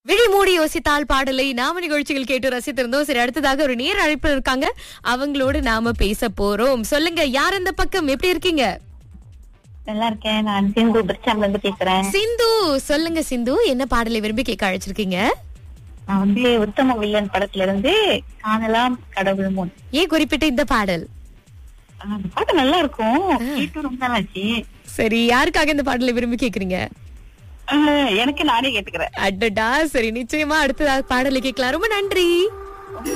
விழி மூடி யோசித்தால் பாடலை நாம நிகழ்ச்சிகள் கேட்டு ரசித்திருந்தோம் சரி அடுத்ததாக ஒரு நேர் அழைப்பு இருக்காங்க அவங்களோடு நாம பேச போறோம் சொல்லுங்க யார் அந்த பக்கம் எப்படி இருக்கீங்க நல்லா இருக்கேன் நான் சிந்து பிரிச்சாம்ல இருந்து பேசுறேன் சிந்து சொல்லுங்க சிந்து என்ன பாடலை விரும்பி கேட்க அழைச்சிருக்கீங்க நான் வந்து உத்தம வில்லன் படத்துல இருந்து காணலாம் கடவுள் முன் ஏன் குறிப்பிட்ட இந்த பாடல் அந்த பாட்டு நல்லா இருக்கும் கேட்டு ரொம்ப நாள் ஆச்சு சரி யாருக்காக இந்த பாடலை விரும்பி கேக்குறீங்க அஹ், எனக்கு நானே கேட்டுக்கிறேன் அடடா சரி நிச்சயமா அடுத்ததாக பாடலை கேட்கலாம் ரொம்ப நன்றி